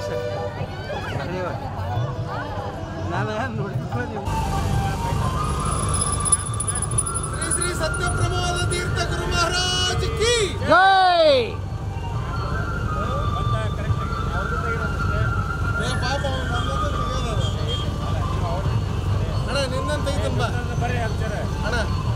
ಶ್ರೀ ಶ್ರೀ ಸತ್ಯಪ್ರಮೋದ ತೀರ್ಥ ಗುರು ಮಹಾರಾಜ್ ಕಿ ಜೈ ಏ ಪಾಪ ಅವ್ನು ನನ್ನದು ತೆಗ್ಯೋದದು. ಅಣ್ಣ ನಿನ್ನಂತ ಐತನ್ ಬಾ ಅಣ್ಣ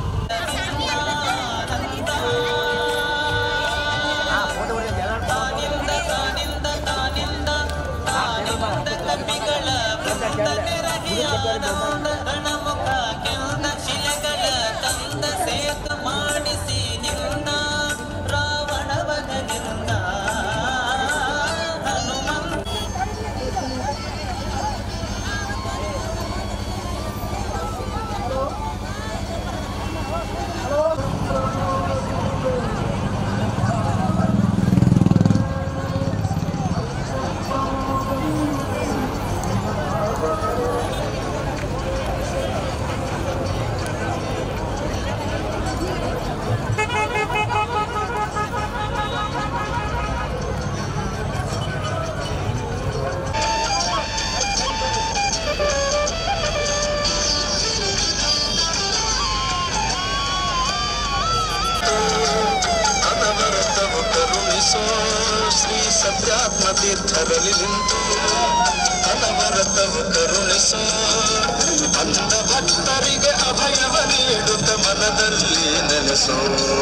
ಅನವರತವು ಕರುಣಿಸೋ ಶ್ರೀ ಸತ್ಯಾತ್ಮ ತೀರ್ಥರಲ್ಲಿ ನಿಂತು ಅನವರತವು ಕರುಣಿಸೋ ಅಂಧ ಭಕ್ತರಿಗೆ ಅಭಯವ ನೀಡುತ್ತ ಮನದಲ್ಲಿ ನೆಲೆಸೋ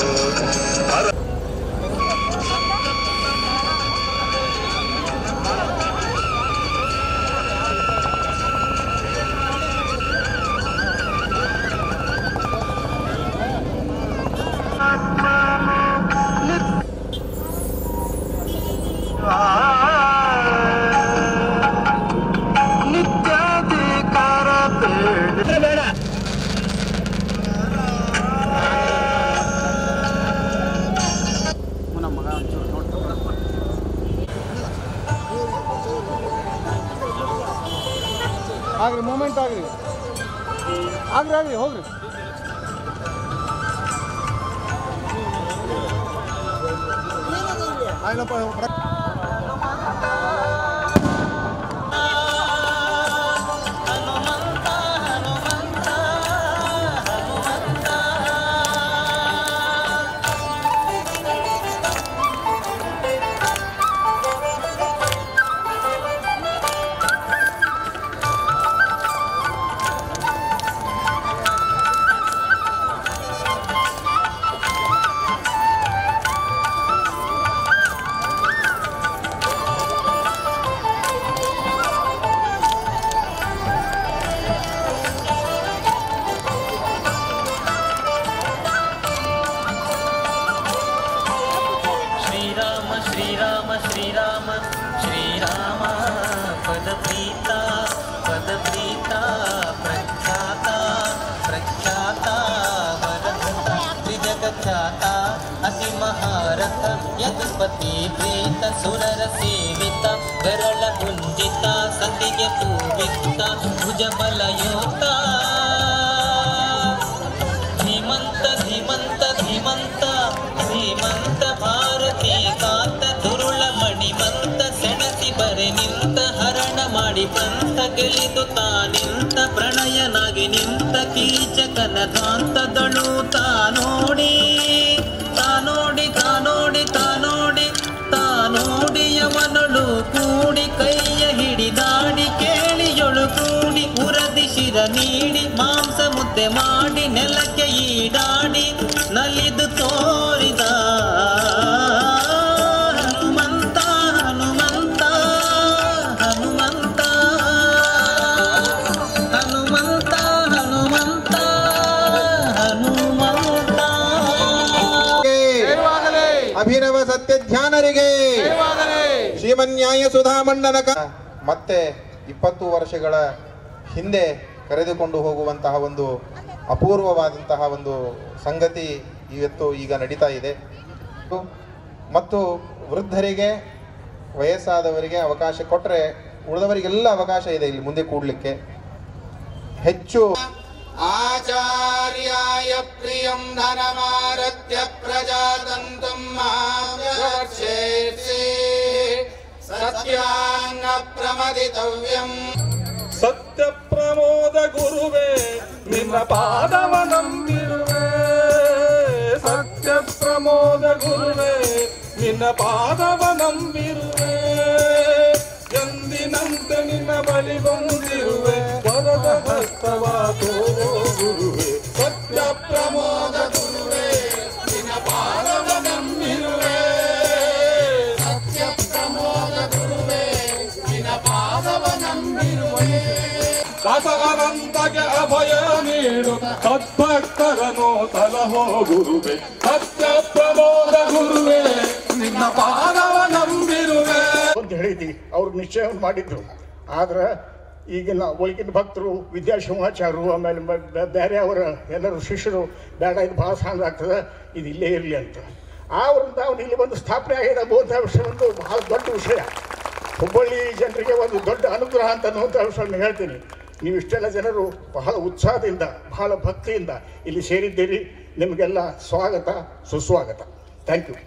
ನಿತ್ಯಾಧಿಕಾರ ಬೇಡ ನಮ್ಮ ಮಗ ಒಂಚೂರು ನೋಡ್ಕೊಂಡು ಆಗ್ರಿ ಮೂಮೆಂಟ್ ಆಗ್ರಿ ಆಗ್ರಿ ಆಗ್ರಿ ಹೋಗ್ರಿ ಆಯ್ನಪ್ಪ ಶ್ರೀರಾಮ ಶ್ರೀರಾಮ ಶ್ರೀರಾಮ ಶ್ರೀರಾಮ ಪದಪ್ರೀತ ಪದಪ್ರೀತ ಪ್ರಖ್ಯಾತ ಪ್ರಖ್ಯಾತ ವರದತ ತ್ರಿಜಗಖ್ಯಾತ ಅತಿ ಮಹಾರಥ ಯದುಪತಿ ಪ್ರೀತ ಸುರರ ಸೇವಿತ ಗರಳ ಗುಂಜಿತ ಸತಿಗೆ ಪೂವಿತ ಭುಜಬಲಯೋತ ಧೀಮಂತ ಧೀಮಂತ ಧೀಮಂತ ಧೀಮಂತ ಭಾರತಿ ಕಾಂತ ದುರುಳ ಮಣಿಮಂತ ಸೆಣಸಿ ಬರೆ ನಿಂತ ಹರಣ ಮಾಡಿ ಪಂಥ ಗೆಲಿದು ತಾ ನಿಂತ ಪ್ರಣಯನಾಗಿ ನಿಂತ ಕೀಚಕನ ದಾಂತದಳು ತಾ ನೋಡಿ ತಾ ನೋಡಿ ತಾ ನೋಡಿ ತಾ ನೋಡಿ ತಾ ನೋಡಿಯವನಳು ಕೂಡಿ ಕೈಯ ಹಿಡಿದಾಡಿ ಕೇಳಿಯೊಳು ಕೂಡಿ ಉರದಿ ಶಿರ ನೀಡಿ ಮಾಂಸ ಮುದ್ದೆ ಮಾಡಿ ನೆಲಕ್ಕೆ ಈಡಾಡಿ ನಲಿದು ತೋರಿದ ಹನುಮಂತ ಹನುಮಂತ ಹನುಮಂತ ಹನುಮಂತ ಹನುಮಂತ ಹನುಮಂತ ಅಭಿನವ ಸತ್ಯ ಧ್ಯಾನರಿಗೆ ಶ್ರೀಮನ್ಯಾಯ ಸುಧಾಮಂಡನ ಮತ್ತೆ ಇಪ್ಪತ್ತು ವರ್ಷಗಳ ಹಿಂದೆ ಕರೆದುಕೊಂಡು ಹೋಗುವಂತಹ ಒಂದು ಅಪೂರ್ವವಾದಂತಹ ಒಂದು ಸಂಗತಿ ಇವತ್ತು ಈಗ ನಡೀತಾ ಇದೆ ಮತ್ತು ವೃದ್ಧರಿಗೆ ವಯಸ್ಸಾದವರಿಗೆ ಅವಕಾಶ ಕೊಟ್ಟರೆ ಉಳಿದವರಿಗೆಲ್ಲ ಅವಕಾಶ ಇದೆ ಇಲ್ಲಿ ಮುಂದೆ ಕೂಡ್ಲಿಕ್ಕೆ ಹೆಚ್ಚು ಆಚಾರ್ಯಾಯ ಪ್ರಿಯಂ ಧನಮಾರತ್ಯ ಪ್ರಜಾತಂತುಂ ಮಾವ್ಯವರ್ಷೇತ್ಸಿ ಸತ್ಯಾನ್ನ ಪ್ರಮದಿತವ್ಯಂ ಸತ್ಯ ಪ್ರಮೋದ ಗುರುವೇ ನಿನ್ನ ಪಾದವ ನಂಬಿರುವೆ ಸತ್ಯ ಪ್ರಮೋದ ಗುರುವೇ ನಿನ್ನ ಪಾದವ ನಂಬಿರುವೆ ಎಂದಿನಂತೆ ನಿನ್ನ ಬಳಿ ಬಂದಿರುವೆ ವರದ ಹಸ್ತವ ತೋರೋ ಗುರುವೆ ಸತ್ಯ ಪ್ರಮೋದ ಗುರುವೇ ನಿನ್ನ ಪಾದವ ನಂಬಿರುವೆ ಸತ್ಯ ಪ್ರಮೋದ ಗುರುವೇ ನಿನ್ನ ಪಾದವ ನಂಬಿರುವೆ ದಾಸವಂತಗೆ ಅಭಯ ನೀಡು ಸದ್ಭಕ್ತರನು ಸಲಹೋ ಗುರುವೆ ಸತ್ಯ ಪ್ರಮೋದ ಗುರುವೆ ನಿನ್ನ ಪಾದವ ನಂಬಿರುವೆ ಅಂತ ಹೇಳಿದ್ವಿ ಅವ್ರು ನಿಶ್ಚಯವನ್ನು ಮಾಡಿದ್ರು ಆದ್ರೆ ಈಗಿನ ಒಳಗಿನ ಭಕ್ತರು ವಿದ್ಯಾಶಿವಾಚಾರ್ಯರು ಆಮೇಲೆ ಬ- ಬ- ಬೇರೆ ಅವರ ಎಲ್ಲರೂ ಶಿಷ್ಯರು ಬೇಡ ಇದು ಭಾಳ ಸಾಂಗ್ ಆಗ್ತದೆ ಇದು ಇಲ್ಲೇ ಇರಲಿ ಅಂತ ಆ ವೃಂದಾವನ ಇಲ್ಲಿ ಬಂದು ಸ್ಥಾಪನೆ ಆಗಿದೆ ಅನ್ನುವಂಥ ವಿಷಯ ಒಂದು ಬಹಳ ದೊಡ್ಡ ವಿಷಯ ಹುಬ್ಬಳ್ಳಿ ಜನರಿಗೆ ಒಂದು ದೊಡ್ಡ ಅನುಗ್ರಹ ಅಂತ ಅನ್ನುವಂಥ ವಿಷಯವನ್ನು ಹೇಳ್ತೀನಿ ನೀವು ಇಷ್ಟೆಲ್ಲ ಜನರು ಬಹಳ ಉತ್ಸಾಹದಿಂದ ಬಹಳ ಭಕ್ತಿಯಿಂದ ಇಲ್ಲಿ ಸೇರಿದ್ದೀರಿ ನಿಮಗೆಲ್ಲ ಸ್ವಾಗತ ಸುಸ್ವಾಗತ thank you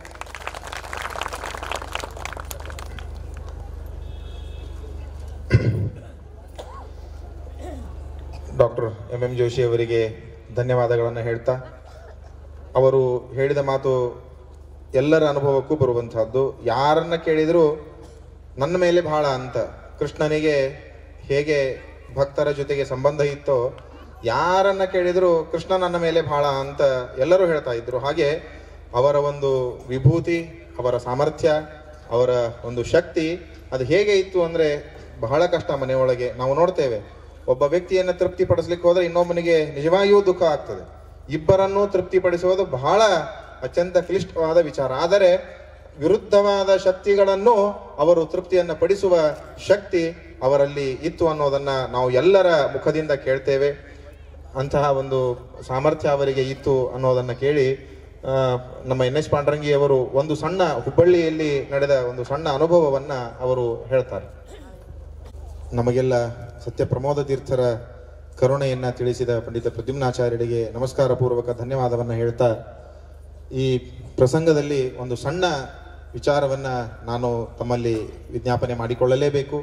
doctor M M Joshi ಅವರಿಗೆ ಧನ್ಯವಾದಗಳನ್ನು ಹೇಳ್ತಾ ಅವರು ಹೇಳಿದ ಮಾತು ಎಲ್ಲರ ಅನುಭವಕ್ಕೂ ಬರುವಂತಹದ್ದು ಯಾರನ್ನ ಕೇಳಿದರೂ ನನ್ನ ಮೇಲೆ ಬಹಳ ಅಂತ ಕೃಷ್ಣನಿಗೆ ಹೇಗೆ ಭಕ್ತರ ಜೊತೆಗೆ ಸಂಬಂಧ ಇತ್ತೋ ಯಾರನ್ನ ಕೇಳಿದರೂ ಕೃಷ್ಣ ನನ್ನ ಮೇಲೆ ಬಹಳ ಅಂತ ಎಲ್ಲರೂ ಹೇಳ್ತಾ ಇದ್ರು ಹಾಗೆ ಅವರ ಒಂದು ವಿಭೂತಿ ಅವರ ಸಾಮರ್ಥ್ಯ ಅವರ ಒಂದು ಶಕ್ತಿ ಅದು ಹೇಗೆ ಇತ್ತು ಅಂದ್ರೆ ಬಹಳ ಕಷ್ಟ ಮನೆಯೊಳಗೆ ನಾವು ನೋಡ್ತೇವೆ ಒಬ್ಬ ವ್ಯಕ್ತಿಯನ್ನ ತೃಪ್ತಿಪಡಿಸ್ಲಿಕ್ಕೆ ಹೋದ್ರೆ ಇನ್ನೊಬ್ಬನಿಗೆ ನಿಜವಾಗಿಯೂ ದುಃಖ ಆಗ್ತದೆ ಇಬ್ಬರನ್ನೂ ತೃಪ್ತಿಪಡಿಸೋದು ಬಹಳ ಅತ್ಯಂತ ಕ್ಲಿಷ್ಟವಾದ ವಿಚಾರ ಆದರೆ ವಿರುದ್ಧವಾದ ಶಕ್ತಿಗಳನ್ನು ಅವರು ತೃಪ್ತಿಯನ್ನ ಪಡಿಸುವ ಶಕ್ತಿ ಅವರಲ್ಲಿ ಇತ್ತು ಅನ್ನೋದನ್ನ ನಾವು ಎಲ್ಲರ ಮುಖದಿಂದ ಕೇಳ್ತೇವೆ ಅಂತಹ ಒಂದು ಸಾಮರ್ಥ್ಯ ಅವರಿಗೆ ಇತ್ತು ಅನ್ನೋದನ್ನ ಕೇಳಿ ಆ, ನಮ್ಮ ಎನ್ ಎಸ್ ಪಾಂಡ್ರಂಗಿ ಅವರು ಒಂದು ಸಣ್ಣ ಹುಬ್ಬಳ್ಳಿಯಲ್ಲಿ ನಡೆದ ಒಂದು ಸಣ್ಣ ಅನುಭವವನ್ನ ಅವರು ಹೇಳ್ತಾರೆ ನಮಗೆಲ್ಲ ಸತ್ಯ ಪ್ರಮೋದ ತೀರ್ಥರ ಕರುಣೆಯನ್ನ ತಿಳಿಸಿದ ಪಂಡಿತ ಪ್ರದ್ಯುಮ್ನಾಚಾರ್ಯರಿಗೆ ನಮಸ್ಕಾರ ಪೂರ್ವಕ ಧನ್ಯವಾದವನ್ನ ಹೇಳ್ತಾ ಈ ಪ್ರಸಂಗದಲ್ಲಿ ಒಂದು ಸಣ್ಣ ವಿಚಾರವನ್ನ ನಾನು ತಮ್ಮಲ್ಲಿ ವಿಜ್ಞಾಪನೆ ಮಾಡಿಕೊಳ್ಳಲೇಬೇಕು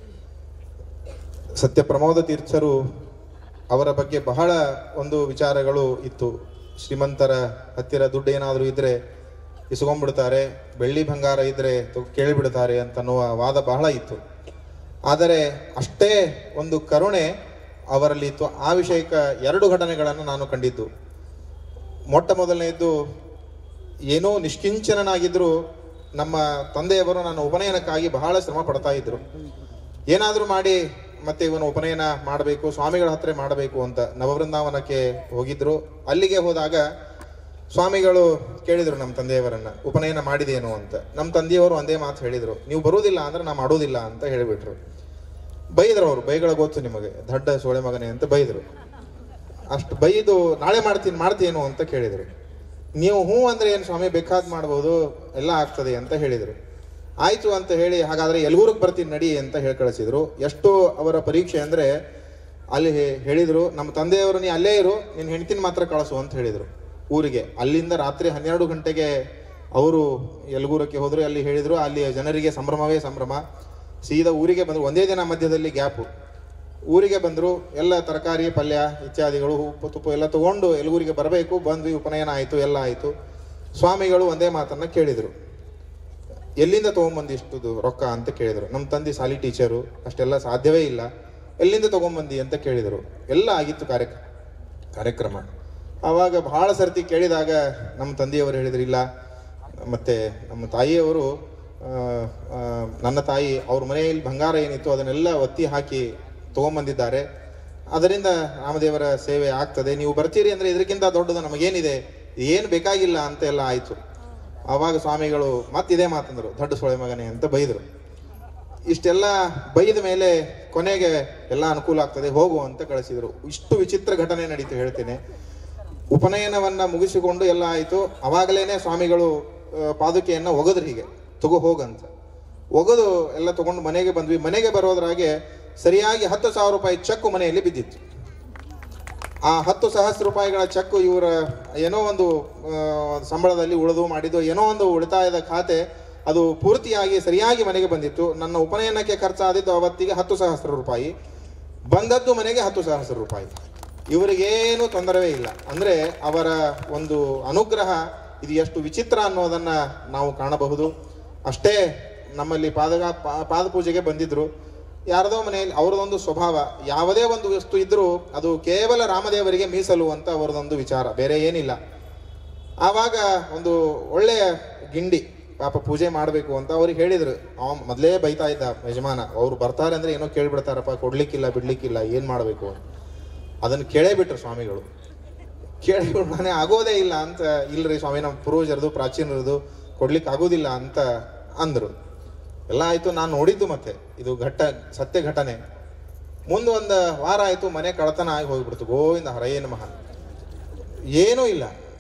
ಸತ್ಯ ಪ್ರಮೋದ ತೀರ್ಥರು ಅವರ ಬಗ್ಗೆ ಬಹಳ ಒಂದು ವಿಚಾರಗಳು ಇತ್ತು ಶ್ರೀಮಂತರ ಹತ್ತಿರ ದುಡ್ಡು ಏನಾದರೂ ಇದ್ರೆ ಇಸ್ಕೊಂಡ್ಬಿಡ್ತಾರೆ ಬೆಳ್ಳಿ ಬಂಗಾರ ಇದ್ರೆ ತು- ಕೇಳಿಬಿಡ್ತಾರೆ ಅಂತನ್ನುವ ವಾದ ಬಹಳ ಇತ್ತು ಆದರೆ ಅಷ್ಟೇ ಒಂದು ಕರುಣೆ ಅವರಲ್ಲಿ ಇತ್ತು ಆ ವಿಷಯಕ ಎರಡು ಘಟನೆಗಳನ್ನು ನಾನು ಕಂಡಿದ್ದು ಮೊಟ್ಟ ಮೊದಲನೆಯದ್ದು ಏನೋ ನಿಷ್ಕಿಂಚನನಾಗಿದ್ರು ನಮ್ಮ ತಂದೆಯವರು ನನ್ನ ಉಪನಯನಕ್ಕಾಗಿ ಬಹಳ ಶ್ರಮ ಪಡ್ತಾ ಇದ್ರು ಏನಾದರೂ ಮಾಡಿ ಮತ್ತೆ ಇವನು ಉಪನಯನ ಮಾಡಬೇಕು ಸ್ವಾಮಿಗಳ ಹತ್ರ ಮಾಡಬೇಕು ಅಂತ ನವವೃಂದಾವನಕ್ಕೆ ಹೋಗಿದ್ರು ಅಲ್ಲಿಗೆ ಹೋದಾಗ ಸ್ವಾಮಿಗಳು ಕೇಳಿದ್ರು ನಮ್ಮ ತಂದೆಯವರನ್ನ ಉಪನಯನ ಮಾಡಿದೇನು ಅಂತ ನಮ್ಮ ತಂದೆಯವರು ಒಂದೇ ಮಾತು ಹೇಳಿದ್ರು ನೀವು ಬರುವುದಿಲ್ಲ ಅಂದ್ರೆ ನಾ ಮಾಡೋದಿಲ್ಲ ಅಂತ ಹೇಳಿಬಿಟ್ರು ಬೈದ್ರು ಅವರು ಬೈಗಳ ಗೊತ್ತು ನಿಮಗೆ ದಡ್ಡ ಸೋಳೆ ಮಗನೇ ಅಂತ ಬೈದ್ರು ಅಷ್ಟು ಬೈದು ನಾಳೆ ಮಾಡ್ತೀನಿ ಮಾಡ್ತೀನು ಅಂತ ಕೇಳಿದ್ರು ನೀವು ಹ್ಞೂ ಅಂದ್ರೆ ಏನು ಸ್ವಾಮಿ ಬೇಕಾದ್ ಮಾಡ್ಬೋದು ಎಲ್ಲ ಆಗ್ತದೆ ಅಂತ ಹೇಳಿದರು ಆಯ್ತು ಅಂತ ಹೇಳಿ ಹಾಗಾದ್ರೆ ಎಲ್ಗೂರಿಗೆ ಬರ್ತೀನಿ ನಡಿ ಅಂತ ಹೇಳಿ ಕಳಿಸಿದ್ರು ಎಷ್ಟು ಅವರ ಪರೀಕ್ಷೆ ಅಂದ್ರೆ ಅಲ್ಲಿ ಹೇ- ಹೇಳಿದ್ರು ನಮ್ಮ ತಂದೆಯವರು ನೀ ಅಲ್ಲೇ ಇರು ನಿನ್ನ ಹೆಂಡತಿನ ಮಾತ್ರ ಕಳಿಸು ಅಂತ ಹೇಳಿದ್ರು ಊರಿಗೆ ಅಲ್ಲಿಂದ ರಾತ್ರಿ ಹನ್ನೆರಡು ಗಂಟೆಗೆ ಅವರು ಯಲಗೂರಕ್ಕೆ ಹೋದ್ರು ಅಲ್ಲಿ ಹೇಳಿದ್ರು ಅಲ್ಲಿ ಜನರಿಗೆ ಸಂಭ್ರಮವೇ ಸಂಭ್ರಮ ಸೀದಾ ಊರಿಗೆ ಬಂದ್ರು ಒಂದೇ ದಿನ ಮಧ್ಯದಲ್ಲಿ ಗ್ಯಾಪು ಊರಿಗೆ ಬಂದ್ರು ಎಲ್ಲ ತರಕಾರಿ ಪಲ್ಯ ಇತ್ಯಾದಿಗಳು ಉಪ್ಪು ತುಪ್ಪು ಎಲ್ಲ ತಗೊಂಡು ಎಲಗೂರಿಗೆ ಬರಬೇಕು ಬಂದ್ವಿ ಉಪನಯನ ಆಯಿತು ಎಲ್ಲ ಆಯಿತು ಸ್ವಾಮಿಗಳು ಒಂದೇ ಮಾತನ್ನ ಕೇಳಿದರು ಎಲ್ಲಿಂದ ತೊಗೊಂಬಂದಿ ಇಷ್ಟುದು ರೊಕ್ಕ ಅಂತ ಕೇಳಿದರು ನಮ್ಮ ತಂದೆ ಸಾಲಿ ಟೀಚರು ಅಷ್ಟೆಲ್ಲ ಸಾಧ್ಯವೇ ಇಲ್ಲ ಎಲ್ಲಿಂದ ತೊಗೊಂಬಂದಿ ಅಂತ ಕೇಳಿದರು ಎಲ್ಲ ಆಗಿತ್ತು ಕಾರ್ಯ ಕಾರ್ಯಕ್ರಮ ಆವಾಗ ಬಹಳ ಸರ್ತಿ ಕೇಳಿದಾಗ ನಮ್ಮ ತಂದೆಯವರು ಹೇಳಿದ್ರು ಇಲ್ಲ ಮತ್ತೆ ನಮ್ಮ ತಾಯಿಯವರು ಆ, ಆ, ನನ್ನ ತಾಯಿ ಅವ್ರ ಮನೆಯಲ್ಲಿ ಬಂಗಾರ ಏನಿತ್ತು ಅದನ್ನೆಲ್ಲ ಒತ್ತಿ ಹಾಕಿ ತಗೊಂಬಂದಿದ್ದಾರೆ ಅದರಿಂದ ರಾಮದೇವರ ಸೇವೆ ಆಗ್ತದೆ ನೀವು ಬರ್ತೀರಿ ಅಂದ್ರೆ ಇದಕ್ಕಿಂತ ದೊಡ್ಡದು ನಮಗೇನಿದೆ ಏನು ಬೇಕಾಗಿಲ್ಲ ಅಂತ ಎಲ್ಲ ಆಯ್ತು ಆವಾಗ ಸ್ವಾಮಿಗಳು ಮತ್ತಿದೇ ಮಾತಂದ್ರು ದೊಡ್ಡ ಸೊಳೆ ಮಗನೇ ಅಂತ ಬೈದರು ಇಷ್ಟೆಲ್ಲ ಬೈದ ಮೇಲೆ ಕೊನೆಗೆ ಎಲ್ಲ ಅನುಕೂಲ ಆಗ್ತದೆ ಹೋಗು ಅಂತ ಕಳಿಸಿದ್ರು ಇಷ್ಟು ವಿಚಿತ್ರ ಘಟನೆ ನಡೀತು ಹೇಳ್ತೇನೆ ಉಪನಯನವನ್ನ ಮುಗಿಸಿಕೊಂಡು ಎಲ್ಲ ಆಯಿತು ಅವಾಗಲೇನೆ ಸ್ವಾಮಿಗಳು ಆ, ಪಾದುಕೆಯನ್ನ ಒಗದ್ರು ಹೀಗೆ ತಗೋ ಹೋಗಂತ ಒಗದು ಎಲ್ಲ ತಗೊಂಡು ಮನೆಗೆ ಬಂದ್ವಿ ಮನೆಗೆ ಬರೋದ್ರಾಗೆ ಸರಿಯಾಗಿ ಹತ್ತು ಸಾವಿರ ರೂಪಾಯಿ ಚೆಕ್ ಮನೆಯಲ್ಲಿ ಬಿದ್ದಿತ್ತು ಆ ಹತ್ತು ಸಹಸ್ರ ರೂಪಾಯಿಗಳ ಚೆಕ್ ಇವರ ಏನೋ ಒಂದು ಆ, ಸಂಬಳದಲ್ಲಿ ಉಳಿದು ಮಾಡಿದ್ದು ಏನೋ ಒಂದು ಉಳಿತಾಯದ ಖಾತೆ ಅದು ಪೂರ್ತಿಯಾಗಿ ಸರಿಯಾಗಿ ಮನೆಗೆ ಬಂದಿತ್ತು ನನ್ನ ಉಪನಯನಕ್ಕೆ ಖರ್ಚಾದಿದ್ದು ಅವತ್ತಿಗೆ ಹತ್ತು ಸಹಸ್ರ ರೂಪಾಯಿ ಬಂದದ್ದು ಮನೆಗೆ ಹತ್ತು ಸಹಸ್ರ ರೂಪಾಯಿ ಇವರಿಗೇನು ತೊಂದರೆವೇ ಇಲ್ಲ ಅಂದರೆ ಅವರ ಒಂದು ಅನುಗ್ರಹ ಇದು ಎಷ್ಟು ವಿಚಿತ್ರ ಅನ್ನೋದನ್ನ ನಾವು ಕಾಣಬಹುದು ಅಷ್ಟೇ ನಮ್ಮಲ್ಲಿ ಪಾದಗ ಪಾ- ಪಾದಪೂಜೆಗೆ ಬಂದಿದ್ರು ಯಾರದೋ ಮನೆಯಲ್ಲಿ ಅವರದೊಂದು ಸ್ವಭಾವ ಯಾವುದೇ ಒಂದು ವಸ್ತು ಇದ್ರೂ ಅದು ಕೇವಲ ರಾಮದೇವರಿಗೆ ಮೀಸಲು ಅಂತ ಅವರದೊಂದು ವಿಚಾರ ಬೇರೆ ಏನಿಲ್ಲ ಆವಾಗ ಒಂದು ಒಳ್ಳೆಯ ಗಿಂಡಿ ಪಾಪ ಪೂಜೆ ಮಾಡಬೇಕು ಅಂತ ಅವ್ರಿಗೆ ಹೇಳಿದ್ರು ಅವ ಮೊದಲೇ ಬೈತಾ ಇದ್ದ ಯಜಮಾನ ಅವ್ರು ಬರ್ತಾರೆ ಅಂದ್ರೆ ಏನೋ ಕೇಳ್ಬಿಡ್ತಾರಪ್ಪ ಕೊಡ್ಲಿಕ್ಕಿಲ್ಲ ಬಿಡ್ಲಿಕ್ಕಿಲ್ಲ ಏನ್ ಮಾಡಬೇಕು ಅದನ್ನು ಕೇಳೇ ಬಿಟ್ರು ಸ್ವಾಮಿಗಳು ಕೇಳಿಬಿಟ್ಟು ನಾನೇ ಆಗೋದೇ ಇಲ್ಲ ಅಂತ ಇಲ್ರಿ ಸ್ವಾಮಿ ನಮ್ಮ ಪೂರ್ವಜರದು ಪ್ರಾಚೀನರದು ಕೊಡ್ಲಿಕ್ಕೆ ಆಗೋದಿಲ್ಲ ಅಂತ ಅಂದ್ರು ಎಲ್ಲ ಆಯ್ತು ನಾನು ನೋಡಿದ್ದು ಮತ್ತೆ ಇದು ಘಟ್ಟ ಸತ್ಯ ಘಟನೆ ಮುಂದೆ ಒಂದು ವಾರ ಆಯ್ತು ಮನೆ ಕಳತನ ಆಗಿ ಹೋಗ್ಬಿಡ್ತು ಗೋವಿಂದ ಹರಯೇ ನಮಃ ಏನೂ ಇಲ್ಲ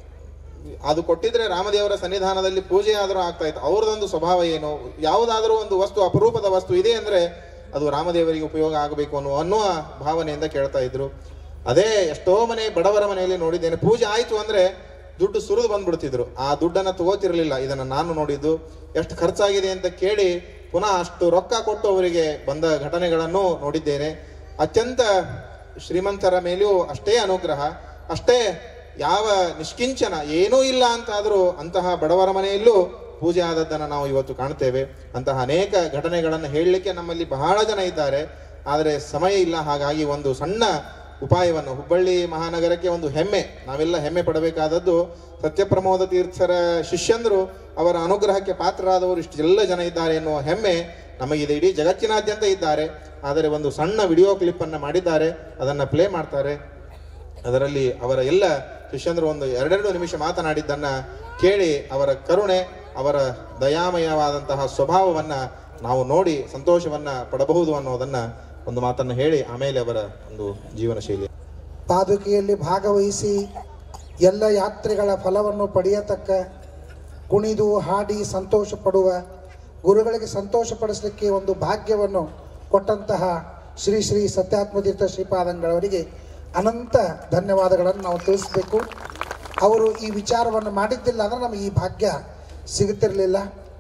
ಅದು ಕೊಟ್ಟಿದ್ರೆ ರಾಮದೇವರ ಸನ್ನಿಧಾನದಲ್ಲಿ ಪೂಜೆ ಆದರೂ ಆಗ್ತಾ ಇತ್ತು ಅವ್ರದೊಂದು ಸ್ವಭಾವ ಏನು ಯಾವುದಾದ್ರೂ ಒಂದು ವಸ್ತು ಅಪರೂಪದ ವಸ್ತು ಇದೆ ಅಂದ್ರೆ ಅದು ರಾಮದೇವರಿಗೆ ಉಪಯೋಗ ಆಗಬೇಕು ಅನ್ನೋ ಅನ್ನುವ ಭಾವನೆಯಿಂದ ಕೇಳ್ತಾ ಇದ್ರು ಅದೇ ಎಷ್ಟೋ ಮನೆ ಬಡವರ ಮನೆಯಲ್ಲಿ ನೋಡಿದ್ದೇನೆ ಪೂಜೆ ಆಯ್ತು ಅಂದ್ರೆ ದುಡ್ಡು ಸುರಿದು ಬಂದ್ಬಿಡ್ತಿದ್ರು ಆ ದುಡ್ಡನ್ನ ತಗೋತಿರ್ಲಿಲ್ಲ ಇದನ್ನ ನಾನು ನೋಡಿದ್ದು ಎಷ್ಟು ಖರ್ಚಾಗಿದೆ ಅಂತ ಕೇಳಿ ಪುನಃ ಅಷ್ಟು ರೊಕ್ಕ ಕೊಟ್ಟು ಅವರಿಗೆ ಬಂದ ಘಟನೆಗಳನ್ನು ನೋಡಿದ್ದೇನೆ ಅತ್ಯಂತ ಶ್ರೀಮಂತರ ಮೇಲೆಯೂ ಅಷ್ಟೇ ಅನುಗ್ರಹ ಅಷ್ಟೇ ಯಾವ ನಿಷ್ಕಿಂಚನ ಏನೂ ಇಲ್ಲ ಅಂತಾದರೂ ಅಂತಹ ಬಡವರ ಮನೆಯಲ್ಲೂ ಪೂಜೆ ಆದದ್ದನ್ನು ನಾವು ಇವತ್ತು ಕಾಣ್ತೇವೆ ಅಂತಹ ಅನೇಕ ಘಟನೆಗಳನ್ನು ಹೇಳಲಿಕ್ಕೆ ನಮ್ಮಲ್ಲಿ ಬಹಳ ಜನ ಇದ್ದಾರೆ ಆದರೆ ಸಮಯ ಇಲ್ಲ ಹಾಗಾಗಿ ಒಂದು ಸಣ್ಣ ಉಪಾಯವನ್ನು ಹುಬ್ಬಳ್ಳಿ ಮಹಾನಗರಕ್ಕೆ ಒಂದು ಹೆಮ್ಮೆ ನಾವೆಲ್ಲ ಹೆಮ್ಮೆ ಪಡಬೇಕಾದದ್ದು ಸತ್ಯಪ್ರಮೋದ ತೀರ್ಥರ ಶಿಷ್ಯಂದರು ಅವರ ಅನುಗ್ರಹಕ್ಕೆ ಪಾತ್ರರಾದವರು ಇಷ್ಟೆಲ್ಲ ಜನ ಇದ್ದಾರೆ ಎನ್ನುವ ಹೆಮ್ಮೆ ನಮಗಿದೆ ಇಡೀ ಜಗತ್ತಿನಾದ್ಯಂತ ಇದ್ದಾರೆ ಆದರೆ ಒಂದು ಸಣ್ಣ ವಿಡಿಯೋ ಕ್ಲಿಪ್ ಅನ್ನು ಮಾಡಿದ್ದಾರೆ ಅದನ್ನ ಪ್ಲೇ ಮಾಡ್ತಾರೆ ಅದರಲ್ಲಿ ಅವರ ಎಲ್ಲ ಶಿಷ್ಯಂದರು ಒಂದು ಎರಡೆರಡು ನಿಮಿಷ ಮಾತನಾಡಿದ್ದನ್ನ ಕೇಳಿ ಅವರ ಕರುಣೆ ಅವರ ದಯಾಮಯವಾದಂತಹ ಸ್ವಭಾವವನ್ನ ನಾವು ನೋಡಿ ಸಂತೋಷವನ್ನ ಪಡಬಹುದು ಅನ್ನೋದನ್ನ ಒಂದು ಮಾತನ್ನ ಹೇಳಿ ಆಮೇಲೆ ಅವರ ಒಂದು ಜೀವನ ಶೈಲಿ ಪಾದುಕೆಯಲ್ಲಿ ಭಾಗವಹಿಸಿ ಎಲ್ಲ ಯಾತ್ರೆಗಳ ಫಲವನ್ನು ಪಡೆಯತಕ್ಕ ಕುಣಿದು ಹಾಡಿ ಸಂತೋಷ ಪಡುವ ಗುರುಗಳಿಗೆ ಸಂತೋಷಪಡಿಸಲಿಕ್ಕೆ ಒಂದು ಭಾಗ್ಯವನ್ನು ಕೊಟ್ಟಂತಹ ಶ್ರೀ ಶ್ರೀ ಸತ್ಯಾತ್ಮತೀರ್ಥ ಶ್ರೀಪಾದಂಗಳವರಿಗೆ ಅನಂತ ಧನ್ಯವಾದಗಳನ್ನು ನಾವು ತಿಳಿಸಬೇಕು ಅವರು ಈ ವಿಚಾರವನ್ನು ಮಾಡಿದ್ದಿಲ್ಲ ಅಂದರೆ ನಮಗೆ ಈ ಭಾಗ್ಯ ಸಿಗುತ್ತಿರಲಿಲ್ಲ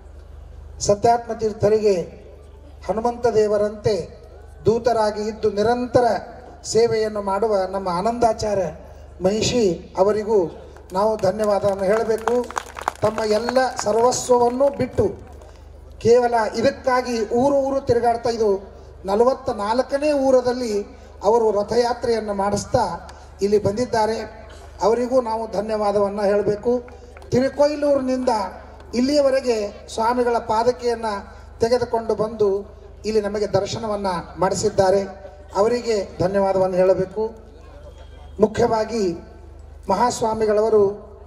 ಸತ್ಯಾತ್ಮ ತೀರ್ಥರಿಗೆ ಹನುಮಂತ ದೇವರಂತೆ ದೂತರಾಗಿ ಇದ್ದು ನಿರಂತರ ಸೇವೆಯನ್ನು ಮಾಡುವ ನಮ್ಮ ಆನಂದಾಚಾರ್ಯ ಮಹಿಷಿ ಅವರಿಗೂ ನಾವು ಧನ್ಯವಾದವನ್ನು ಹೇಳಬೇಕು ತಮ್ಮ ಎಲ್ಲ ಸರ್ವಸ್ವವನ್ನು ಬಿಟ್ಟು ಕೇವಲ ಇದಕ್ಕಾಗಿ ಊರು ಊರು ತಿರುಗಾಡ್ತಾ ಇದು ನಲವತ್ತ ನಾಲ್ಕನೇ ಊರದಲ್ಲಿ ಅವರು ರಥಯಾತ್ರೆಯನ್ನು ಮಾಡಿಸ್ತಾ ಇಲ್ಲಿ ಬಂದಿದ್ದಾರೆ ಅವರಿಗೂ ನಾವು ಧನ್ಯವಾದವನ್ನು ಹೇಳಬೇಕು ತಿರುಕೊಯ್ಲೂರಿನಿಂದ ಇಲ್ಲಿಯವರೆಗೆ ಸ್ವಾಮಿಗಳ ಪಾದಕೆಯನ್ನು ತೆಗೆದುಕೊಂಡು ಬಂದು ಇಲ್ಲಿ ನಮಗೆ ದರ್ಶನವನ್ನು ಮಾಡಿಸಿದ್ದಾರೆ ಅವರಿಗೆ ಧನ್ಯವಾದವನ್ನು ಹೇಳಬೇಕು ಮುಖ್ಯವಾಗಿ ಮಹಾಸ್ವಾಮಿಗಳವರು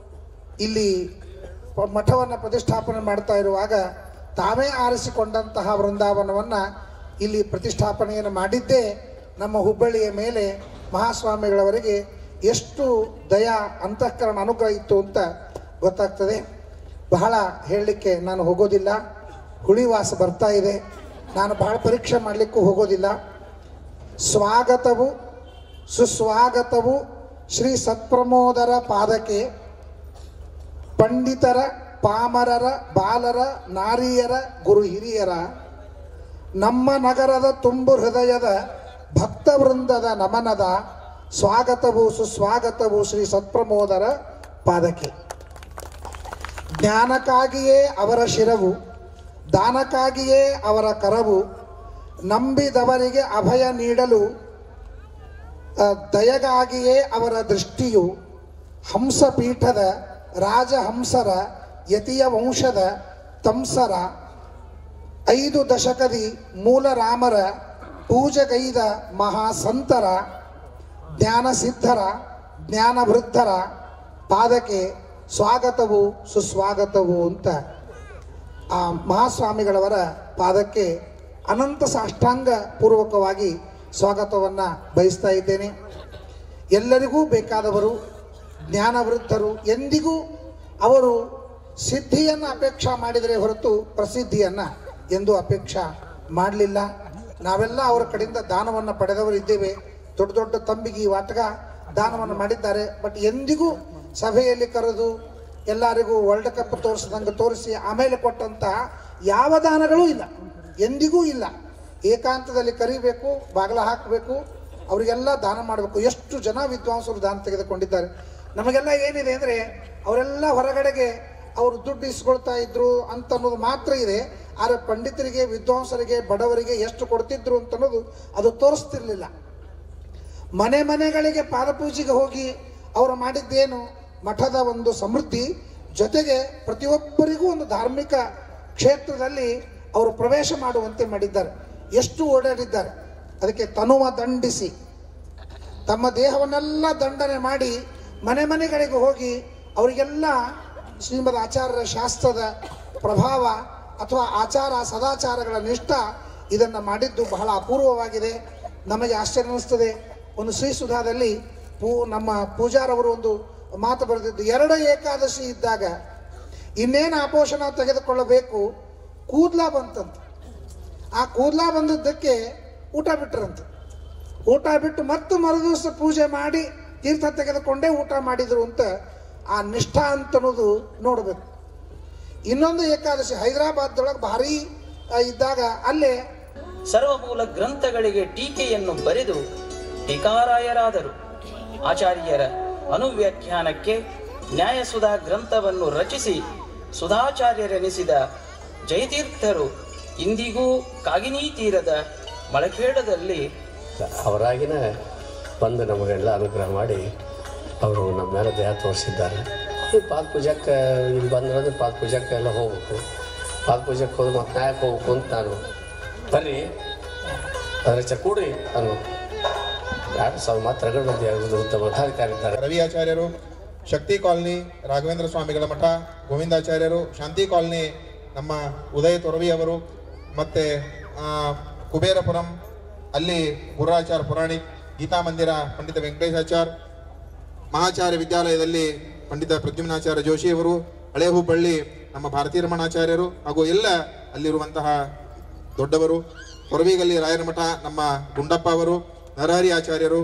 ಇಲ್ಲಿ ಪ- ಮಠವನ್ನು ಪ್ರತಿಷ್ಠಾಪನೆ ಮಾಡ್ತಾ ಇರುವಾಗ ತಾವೇ ಆರಿಸಿಕೊಂಡಂತಹ ವೃಂದಾವನವನ್ನು ಇಲ್ಲಿ ಪ್ರತಿಷ್ಠಾಪನೆಯನ್ನು ಮಾಡಿದ್ದೇ ನಮ್ಮ ಹುಬ್ಬಳ್ಳಿಯ ಮೇಲೆ ಮಹಾಸ್ವಾಮಿಗಳವರಿಗೆ ಎಷ್ಟು ದಯಾ ಅಂತಃಕರಣ ಅನುಗ್ರಹ ಇತ್ತು ಅಂತ ಗೊತ್ತಾಗ್ತದೆ ಬಹಳ ಹೇಳಲಿಕ್ಕೆ ನಾನು ಹೋಗೋದಿಲ್ಲ ಹುಳಿವಾಸ ಬರ್ತಾ ಇದೆ ನಾನು ಬಹಳ ಪರೀಕ್ಷೆ ಮಾಡಲಿಕ್ಕೂ ಹೋಗೋದಿಲ್ಲ ಸ್ವಾಗತವು ಸುಸ್ವಾಗತವು ಶ್ರೀ ಸತ್ಪ್ರಮೋದರ ಪಾದಕ್ಕೆ ಪಂಡಿತರ ಪಾಮರರ ಬಾಲರ ನಾರಿಯರ ಗುರು ಹಿರಿಯರ ನಮ್ಮ ನಗರದ ತುಂಬು ಹೃದಯದ ಭಕ್ತವೃಂದದ ನಮನದ ಸ್ವಾಗತವು ಸುಸ್ವಾಗತವು ಶ್ರೀ ಸತ್ಪ್ರಮೋದರ ಪಾದಕ್ಕೆ ಜ್ಞಾನಕ್ಕಾಗಿಯೇ ಅವರ ಶಿರವು ದಾನಕ್ಕಾಗಿಯೇ ಅವರ ಕರವು ನಂಬಿದವರಿಗೆ ಅಭಯ ನೀಡಲು ಆ, ದಯಗಾಗಿಯೇ ಅವರ ದೃಷ್ಟಿಯು ಹಂಸಪೀಠದ ರಾಜಹಂಸರ ಯತಿಯ ವಂಶದ ತಂಸರ ಐದು ದಶಕದಿ ಮೂಲರಾಮರ ಪೂಜೆಗೈದ ಮಹಾಸಂತರ ಜ್ಞಾನಸಿದ್ಧರ ಜ್ಞಾನವೃದ್ಧರ ಪಾದಕ್ಕೆ ಸ್ವಾಗತವು ಸುಸ್ವಾಗತವು ಅಂತ ಆ ಮಹಾಸ್ವಾಮಿಗಳವರ ಪಾದಕ್ಕೆ ಅನಂತ ಸಾಷ್ಟಾಂಗ ಪೂರ್ವಕವಾಗಿ ಸ್ವಾಗತವನ್ನು ಬಯಸ್ತಾ ಇದ್ದೇನೆ ಎಲ್ಲರಿಗೂ ಬೇಕಾದವರು ಜ್ಞಾನವೃದ್ಧರು ಎಂದಿಗೂ ಅವರು ಸಿದ್ಧಿಯನ್ನು ಅಪೇಕ್ಷಾ ಮಾಡಿದರೆ ಹೊರತು ಪ್ರಸಿದ್ಧಿಯನ್ನು ಎಂದು ಅಪೇಕ್ಷಾ ಮಾಡಲಿಲ್ಲ ನಾವೆಲ್ಲ ಅವರ ಕಡೆಯಿಂದ ದಾನವನ್ನು ಪಡೆದವರು ಇದ್ದೇವೆ ದೊಡ್ಡ ದೊಡ್ಡ ತಂಬಿಗಿ ವಾಟಗ ದಾನವನ್ನು ಮಾಡಿದ್ದಾರೆ ಬಟ್ ಎಂದಿಗೂ ಸಭೆಯಲ್ಲಿ ಕರೆದು ಎಲ್ಲರಿಗೂ ವರ್ಲ್ಡ್ ಕಪ್ ತೋರಿಸಿದಂಗೆ ತೋರಿಸಿ ಆಮೇಲೆ ಕೊಟ್ಟಂತಹ ಯಾವ ದಾನಗಳೂ ಇಲ್ಲ ಎಂದಿಗೂ ಇಲ್ಲ ಏಕಾಂತದಲ್ಲಿ ಕರಿಬೇಕು ಬಾಗಿಲ ಹಾಕಬೇಕು ಅವರಿಗೆಲ್ಲ ದಾನ ಮಾಡಬೇಕು ಎಷ್ಟು ಜನ ವಿದ್ವಾಂಸರು ದಾನ ತೆಗೆದುಕೊಂಡಿದ್ದಾರೆ ನಮಗೆಲ್ಲ ಏನಿದೆ ಅಂದರೆ ಅವರೆಲ್ಲ ಹೊರಗಡೆಗೆ ಅವರು ದುಡ್ಡು ಇಸ್ಕೊಳ್ತಾ ಇದ್ರು ಅಂತ ಅನ್ನೋದು ಮಾತ್ರ ಇದೆ ಆದರೆ ಪಂಡಿತರಿಗೆ ವಿದ್ವಾಂಸರಿಗೆ ಬಡವರಿಗೆ ಎಷ್ಟು ಕೊಡ್ತಿದ್ರು ಅಂತ ಅನ್ನೋದು ಅದು ತೋರಿಸ್ತಿರ್ಲಿಲ್ಲ ಮನೆ ಮನೆಗಳಿಗೆ ಪಾದಪೂಜೆಗೆ ಹೋಗಿ ಅವರು ಮಾಡಿದ್ದೇನು ಮಠದ ಒಂದು ಸಮೃದ್ಧಿ ಜೊತೆಗೆ ಪ್ರತಿಯೊಬ್ಬರಿಗೂ ಒಂದು ಧಾರ್ಮಿಕ ಕ್ಷೇತ್ರದಲ್ಲಿ ಅವರು ಪ್ರವೇಶ ಮಾಡುವಂತೆ ಮಾಡಿದ್ದಾರೆ ಎಷ್ಟು ಓಡಾಡಿದ್ದಾರೆ ಅದಕ್ಕೆ ತನುವ ದಂಡಿಸಿ ತಮ್ಮ ದೇಹವನ್ನೆಲ್ಲ ದಂಡನೆ ಮಾಡಿ ಮನೆ ಮನೆಗಳಿಗೆ ಹೋಗಿ ಅವರಿಗೆಲ್ಲ ಶ್ರೀಮದ್ ಆಚಾರ್ಯರ ಶಾಸ್ತ್ರದ ಪ್ರಭಾವ ಅಥವಾ ಆಚಾರ ಸದಾಚಾರಗಳ ನಿಷ್ಠ ಇದನ್ನು ಮಾಡಿದ್ದು ಬಹಳ ಅಪೂರ್ವವಾಗಿದೆ ನಮಗೆ ಆಶ್ಚರ್ಯ ಅನ್ನಿಸ್ತದೆ ಒಂದು ಶ್ರೀ ಸುಧಾದಲ್ಲಿ ಪೂ ನಮ್ಮ ಪೂಜಾರವರು ಒಂದು ಮಾತು ಬರೆದಿದ್ದು ಎರಡು ಏಕಾದಶಿ ಇದ್ದಾಗ ಇನ್ನೇನು ಆಪೋಷಣ ತೆಗೆದುಕೊಳ್ಳಬೇಕು ಕೂದ್ಲ ಬಂತಂತ ಆ ಕೂದ್ಲ ಬಂದದ್ದಕ್ಕೆ ಊಟ ಬಿಟ್ರಂತೆ ಊಟ ಬಿಟ್ಟು ಮತ್ತೆ ಮರುದಿವಸ ಪೂಜೆ ಮಾಡಿ ತೀರ್ಥ ತೆಗೆದುಕೊಂಡೇ ಊಟ ಮಾಡಿದ್ರು ಅಂತ ಆ ನಿಷ್ಠಾ ಅಂತ ಅನ್ನೋದು ನೋಡಬೇಕು ಇನ್ನೊಂದು ಏಕಾದಶಿ ಹೈದರಾಬಾದ್ದೊಳಗೆ ಭಾರಿ ಆ, ಇದ್ದಾಗ ಅಲ್ಲೇ ಸರ್ವಮೂಲ ಗ್ರಂಥಗಳಿಗೆ ಟೀಕೆಯನ್ನು ಬರೆದು ಟೀಕಾರಾಯರಾದರು ಆಚಾರ್ಯರ ಅನುವ್ಯಾಖ್ಯಾನಕ್ಕೆ ನ್ಯಾಯಸುಧಾ ಗ್ರಂಥವನ್ನು ರಚಿಸಿ ಸುಧಾಚಾರ್ಯರೆನಿಸಿದ ಜಯತೀರ್ಥರು ಇಂದಿಗೂ ಕಾಗಿನೀ ತೀರದ ಮಳಖೇಡದಲ್ಲಿ ಅವರಾಗಿನ ಬಂದು ನಮಗೆಲ್ಲ ಅನುಗ್ರಹ ಮಾಡಿ ಅವರು ನಮ್ಮ ಮೇಲೆ ದಯ ತೋರಿಸಿದ್ದಾರೆ ಈ ಪಾದ ಪೂಜಕ್ಕೆ ಇಲ್ಲಿ ಬಂದ್ರೆ ಪಾದ ಪೂಜಕ್ಕೆ ಎಲ್ಲ ಹೋಗ್ಬೇಕು ಪಾದ ಪೂಜಕ್ಕೆ ಹೋದ್ರೆ ಮತ್ತೆ ನ್ಯಾಯಕ್ಕೆ ಹೋಗ್ಬೇಕು ಅಂತ ನಾನು ಬರ್ರಿ ಅದರ ಚಕೂಡಿ ನಾನು ಎರಡು ಸಾವಿರ ಮಾತ್ರ ರಗಡ್ ಮಂದಿ ಆಗೋದು ಉತ್ತಮ ಮಠಾಧಿಕಾರಿದ್ದಾರೆ ರವಿ ಆಚಾರ್ಯರು ಶಕ್ತಿ ಕಾಲನಿ ರಾಘವೇಂದ್ರ ಸ್ವಾಮಿಗಳ ಮಠ ಗೋವಿಂದಾಚಾರ್ಯರು ಶಾಂತಿ ಕಾಲನಿ ನಮ್ಮ ಉದಯ ತೊರವಿ ಅವರು ಮತ್ತೆ ಆ, ಕುಬೇರಪುರಂ ಅಲ್ಲಿ ಗುರುರಾಚಾರ್ ಪುರಾಣಿಕ್ ಗೀತಾ ಮಂದಿರ ಪಂಡಿತ ವೆಂಕಟೇಶಾಚಾರ್ ಮಹಾಚಾರ್ಯ ವಿದ್ಯಾಲಯದಲ್ಲಿ ಪಂಡಿತ ಪ್ರದ್ಯುಮ್ನಾಚಾರ್ಯ ಜೋಶಿಯವರು ಹಳೆ ಹುಬ್ಬಳ್ಳಿ ನಮ್ಮ ಭಾರತೀಯ ರಮಣಾಚಾರ್ಯರು ಹಾಗೂ ಎಲ್ಲ ಅಲ್ಲಿರುವಂತಹ ದೊಡ್ಡವರು ಹೊರವಿಗಲ್ಲಿ ರಾಯರ ಮಠ ನಮ್ಮ ಗುಂಡಪ್ಪ ಅವರು ನರಹರಿ ಆಚಾರ್ಯರು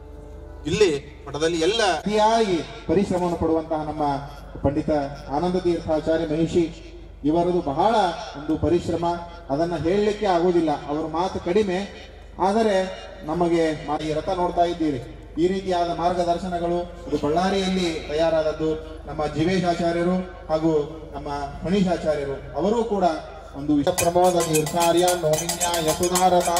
ಇಲ್ಲಿ ಮಠದಲ್ಲಿ ಎಲ್ಲ ಅತಿಯಾಗಿ ಪರಿಶ್ರಮವನ್ನು ಪಡುವಂತಹ ನಮ್ಮ ಪಂಡಿತ ಆನಂದ ತೀರ್ಥಾಚಾರ್ಯ ಮಹಿಷಿ ಇವರದು ಬಹಳ ಒಂದು ಪರಿಶ್ರಮ ಅದನ್ನ ಹೇಳಲಿಕ್ಕೆ ಆಗೋದಿಲ್ಲ ಅವರ ಮಾತು ಕಡಿಮೆ ಆದರೆ ನಮಗೆ ಮಾ- ಈ ರಥ ನೋಡ್ತಾ ಇದ್ದೀರಿ ಈ ರೀತಿಯಾದ ಮಾರ್ಗದರ್ಶನಗಳು ಇದು ಬಳ್ಳಾರಿಯಲ್ಲಿ ತಯಾರಾದದ್ದು ನಮ್ಮ ಜಿವೇಶ್ ಆಚಾರ್ಯರು ಹಾಗೂ ನಮ್ಮ ಮನೀಶಾಚಾರ್ಯರು ಅವರೂ ಕೂಡ ಒಂದು ವಿಷ ಪ್ರಮೋದ ತೀರ್ಥಾರ್ಯ ನೋಮಿನ್ಯಾಯ ಸುಧಾರತ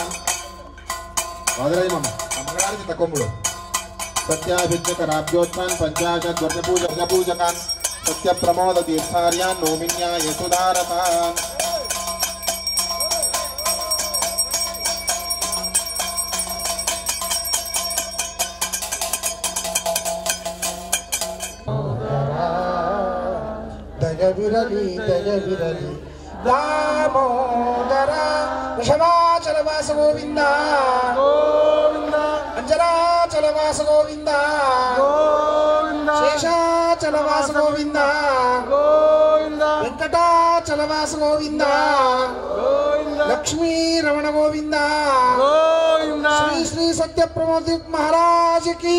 ವಾದರಾಜ ಮಾಮ ಆ ಮಂಗಳಾರತಿ ತಕೊಂಬಿಡು ಸತ್ಯಾಭಿಜ್ಞಕರಾಬ್ಜೋತ್ಥಾನ್ ಪಂಚಾಶತ್ ವರ್ಷಪೂಜ ವರ್ಷಪೂಜಕಾನ್ ಸತ್ಯ ಪ್ರಮೋದ ತೀರ್ಥಾರ್ಯಾನ್ ನೋಮಿನ್ಯಾಯ ಸುಧಾರತಾನ್ ದಯವಿರಲಿ ದಯವಿರಲಿ ದಾಮೋದರ ವೃಷಭಾಚಲ ವಾಸ ಗೋವಿಂದ ಗೋವಿಂದ ಅಂಜನಾಚಲ ವಾಸ ಗೋವಿಂದ ಗೋವಿಂದ ಶೇಷಾಚಲ ವಾಸ ಗೋವಿಂದ ಗೋವಿಂದ ವೆಂಕಟಾಚಲ ವಾಸ ಗೋವಿಂದ ಗೋವಿಂದ ಲಕ್ಷ್ಮೀ ರಮಣ ಗೋವಿಂದ ಗೋವಿಂದ ಶ್ರೀ ಶ್ರೀ ಸತ್ಯ ಪ್ರಮೋದ್ ಮಹಾರಾಜ್ ಕಿ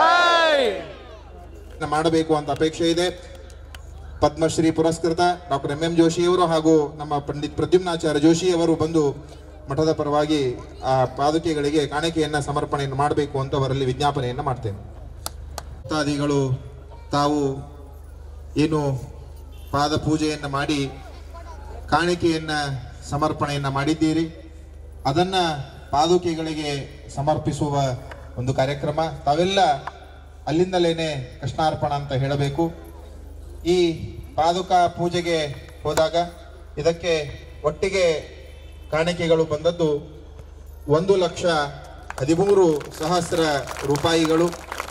ಮಾಡಬೇಕು ಅಂತ ಅಪೇಕ್ಷೆ ಇದೆ ಪದ್ಮಶ್ರೀ ಪುರಸ್ಕೃತ ಡಾಕ್ಟರ್ ಎಂ ಎಂ ಜೋಶಿಯವರು ಹಾಗೂ ನಮ್ಮ ಪಂಡಿತ್ ಪ್ರದ್ಯುಮ್ನಾಚಾರ್ಯ ಜೋಶಿಯವರು ಬಂದು ಮಠದ ಪರವಾಗಿ ಆ ಪಾದುಕೆಗಳಿಗೆ ಕಾಣಿಕೆಯನ್ನ ಸಮರ್ಪಣೆಯನ್ನು ಮಾಡಬೇಕು ಅಂತ ಅವರಲ್ಲಿ ವಿಜ್ಞಾಪನೆಯನ್ನು ಮಾಡ್ತೇನೆ ಭಕ್ತಾದಿಗಳು ತಾವು ಏನು ಪಾದ ಪೂಜೆಯನ್ನು ಮಾಡಿ ಕಾಣಿಕೆಯನ್ನ ಸಮರ್ಪಣೆಯನ್ನ ಮಾಡಿದ್ದೀರಿ ಅದನ್ನ ಪಾದುಕೆಗಳಿಗೆ ಸಮರ್ಪಿಸುವ ಒಂದು ಕಾರ್ಯಕ್ರಮ ತಾವೆಲ್ಲ ಅಲ್ಲಿಂದಲೇನೆ ಕೃಷ್ಣಾರ್ಪಣ ಅಂತ ಹೇಳಬೇಕು ಈ ಪಾದುಕಾ ಪೂಜೆಗೆ ಹೋದಾಗ ಇದಕ್ಕೆ ಒಟ್ಟಿಗೆ ಕಾಣಿಕೆಗಳು ಬಂದದ್ದು ಒಂದು ಲಕ್ಷ ಹದಿಮೂರು ಸಹಸ್ರ ರೂಪಾಯಿಗಳು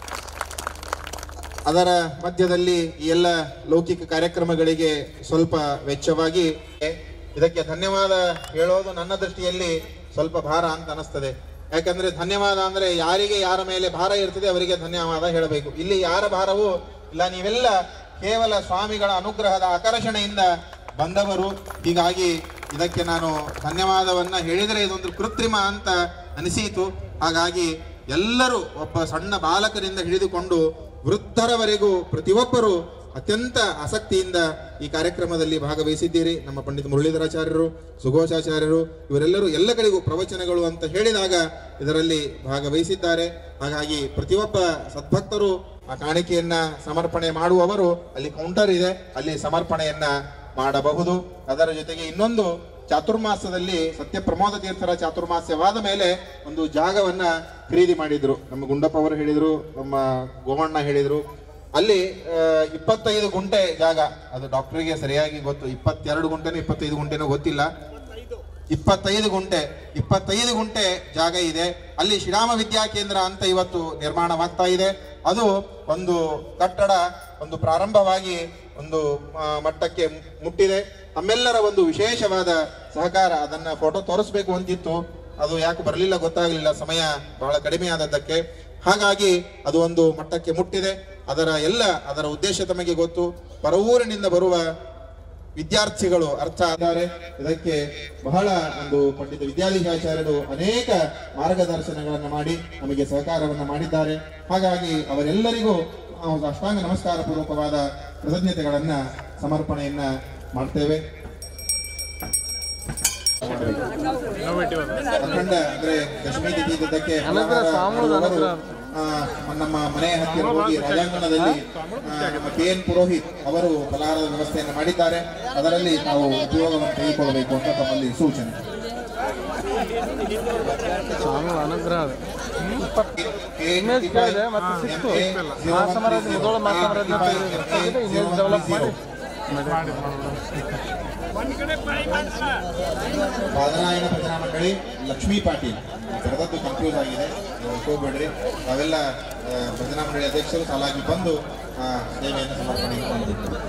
ಅದರ ಮಧ್ಯದಲ್ಲಿ ಈ ಎಲ್ಲ ಲೌಕಿಕ ಕಾರ್ಯಕ್ರಮಗಳಿಗೆ ಸ್ವಲ್ಪ ವೆಚ್ಚವಾಗಿ ಇದಕ್ಕೆ ಧನ್ಯವಾದ ಹೇಳೋದು ನನ್ನ ದೃಷ್ಟಿಯಲ್ಲಿ ಸ್ವಲ್ಪ ಭಾರ ಅಂತ ಅನಿಸ್ತದೆ ಯಾಕಂದ್ರೆ ಧನ್ಯವಾದ ಅಂದ್ರೆ ಯಾರಿಗೆ ಯಾರ ಮೇಲೆ ಭಾರ ಇರ್ತದೆ ಅವರಿಗೆ ಧನ್ಯವಾದ ಹೇಳಬೇಕು ಇಲ್ಲಿ ಯಾರ ಭಾರವೂ ಇಲ್ಲ ನೀವೆಲ್ಲ ಕೇವಲ ಸ್ವಾಮಿಗಳ ಅನುಗ್ರಹದ ಆಕರ್ಷಣೆಯಿಂದ ಬಂದವರು ಹೀಗಾಗಿ ಇದಕ್ಕೆ ನಾನು ಧನ್ಯವಾದವನ್ನ ಹೇಳಿದರೆ ಇದೊಂದು ಕೃತ್ರಿಮ ಅಂತ ಅನಿಸೀತು ಹಾಗಾಗಿ ಎಲ್ಲರೂ ಒಬ್ಬ ಸಣ್ಣ ಬಾಲಕರಿಂದ ಹಿಡಿದುಕೊಂಡು ವೃದ್ಧರವರೆಗೂ ಪ್ರತಿಯೊಬ್ಬರು ಅತ್ಯಂತ ಆಸಕ್ತಿಯಿಂದ ಈ ಕಾರ್ಯಕ್ರಮದಲ್ಲಿ ಭಾಗವಹಿಸಿದ್ದೀರಿ ನಮ್ಮ ಪಂಡಿತ ಮುರಳೀಧರಾಚಾರ್ಯರು ಸುಘೋಷಾಚಾರ್ಯರು ಇವರೆಲ್ಲರೂ ಎಲ್ಲ ಕಡೆಗೂ ಪ್ರವಚನಗಳು ಅಂತ ಹೇಳಿದಾಗ ಇದರಲ್ಲಿ ಭಾಗವಹಿಸಿದ್ದಾರೆ ಹಾಗಾಗಿ ಪ್ರತಿಯೊಬ್ಬ ಸದ್ಭಕ್ತರು ಆ ಕಾಣಿಕೆಯನ್ನ ಸಮರ್ಪಣೆ ಮಾಡುವವರು ಅಲ್ಲಿ ಕೌಂಟರ್ ಇದೆ ಅಲ್ಲಿ ಸಮರ್ಪಣೆಯನ್ನ ಮಾಡಬಹುದು ಅದರ ಜೊತೆಗೆ ಇನ್ನೊಂದು ಚಾತುರ್ಮಾಸದಲ್ಲಿ ಸತ್ಯ ಪ್ರಮೋದ ತೀರ್ಥರ ಚಾತುರ್ಮಾಸ್ಯವಾದ ಮೇಲೆ ಒಂದು ಜಾಗವನ್ನ ಖರೀದಿ ಮಾಡಿದ್ರು ನಮ್ಮ ಗುಂಡಪ್ಪ ಅವರು ಹೇಳಿದ್ರು ನಮ್ಮ ಗೋವಣ್ಣ ಹೇಳಿದ್ರು ಅಲ್ಲಿ ಆ, ಇಪ್ಪತ್ತೈದು ಗುಂಟೆ ಜಾಗ ಅದು ಡಾಕ್ಟರ್ಗೆ ಸರಿಯಾಗಿ ಗೊತ್ತು ಇಪ್ಪತ್ತೆರಡು ಗುಂಟೆನೋ ಇಪ್ಪತ್ತೈದು ಗುಂಟೆನೋ ಗೊತ್ತಿಲ್ಲ ಇಪ್ಪತ್ತೈದು ಗುಂಟೆ ಇಪ್ಪತ್ತೈದು ಗುಂಟೆ ಜಾಗ ಇದೆ ಅಲ್ಲಿ ಶ್ರೀರಾಮ ವಿದ್ಯಾ ಕೇಂದ್ರ ಅಂತ ಇವತ್ತು ನಿರ್ಮಾಣವಾಗ್ತಾ ಇದೆ ಅದು ಒಂದು ಕಟ್ಟಡ ಒಂದು ಪ್ರಾರಂಭವಾಗಿ ಒಂದು ಆ, ಮಟ್ಟಕ್ಕೆ ಮುಟ್ಟಿದೆ ತಮ್ಮೆಲ್ಲರ ಒಂದು ವಿಶೇಷವಾದ ಸಹಕಾರ ಅದನ್ನ ಫೋಟೋ ತೋರಿಸ್ಬೇಕು ಅಂತಿತ್ತು ಅದು ಯಾಕೆ ಬರಲಿಲ್ಲ ಗೊತ್ತಾಗಲಿಲ್ಲ ಸಮಯ ಬಹಳ ಕಡಿಮೆ ಆದದ್ದಕ್ಕೆ ಹಾಗಾಗಿ ಅದು ಒಂದು ಮಟ್ಟಕ್ಕೆ ಮುಟ್ಟಿದೆ ಅದರ ಎಲ್ಲ ಅದರ ಉದ್ದೇಶ ತಮಗೆ ಗೊತ್ತು ಪರವೂರಿನಿಂದ ಬರುವ ವಿದ್ಯಾರ್ಥಿಗಳು ಅರ್ಥ ಆದ್ದಾರೆ ಇದಕ್ಕೆ ಬಹಳ ಒಂದು ಪಂಡಿತ ವಿದ್ಯಾಧೀಶಾಚಾರ್ಯರು ಅನೇಕ ಮಾರ್ಗದರ್ಶನಗಳನ್ನು ಮಾಡಿ ನಮಗೆ ಸಹಕಾರವನ್ನು ಮಾಡಿದ್ದಾರೆ ಹಾಗಾಗಿ ಅವರೆಲ್ಲರಿಗೂ ನಾವು ಅಷ್ಟಾಂಗ ನಮಸ್ಕಾರ ಪೂರ್ವಕವಾದ ಕೃತಜ್ಞತೆಗಳನ್ನ ಸಮರ್ಪಣೆಯನ್ನ ಮಾಡ್ತೇವೆ ಅಖಂಡ ಅಂದ್ರೆ ದಶಮಿ ತಿಥಿ ಇದ್ದದ್ದಕ್ಕೆ ಹಲವಾರು, ಆ, ನಮ್ಮ ಮನೆಯ ಹತ್ತಿರ ಹೋಗಿ ರಾಜಾಂಗಣದಲ್ಲಿ ಆ, ನಮ್ಮ ಕೆ ಎನ್ ಪುರೋಹಿತ್ ಅವರು ಫಲಹಾರದ ವ್ಯವಸ್ಥೆಯನ್ನು ಮಾಡಿದ್ದಾರೆ ಅದರಲ್ಲಿ ನಾವು ಉಪಯೋಗವನ್ನು ತೆಗೆದುಕೊಳ್ಳಬೇಕು ಅಂತ ತಮ್ಮಲ್ಲಿ ಸೂಚನೆ ಇಮೇಜ್ ಕೇಳಿದೆ ಮತ್ತೆ ಸಿಕ್ತು ಮಹಾಸಮಾರಾಧನೆ ಮುದೋಳ ಮಹಾಸಮಾರಾಧನೆ ತೆಗೆದು ಇಮೇಜ್ ಡೆವಲಪ್ ಮಾಡಿ ಪಾದನಾಯನ ಭಜನಾ ಮಂಡಳಿ ಲಕ್ಷ್ಮೀ ಪಾಟೀಲ್ ಬರೆದದ್ದು ಕನ್ಫ್ಯೂಸ್ ಆಗಿದೆ ನೀವು ಹೋಗ್ಬೇಡ್ರಿ ನಾವೆಲ್ಲ ಆ, ಭಜನಾ ಮಂಡಳಿ ಅಧ್ಯಕ್ಷರು ಸಾಲಾಗಿ ಬಂದು ಆ, ಸೇವೆಯನ್ನು ಸಮರ್ಪಣೆ ಮಾಡಿದ್ದೇವೆ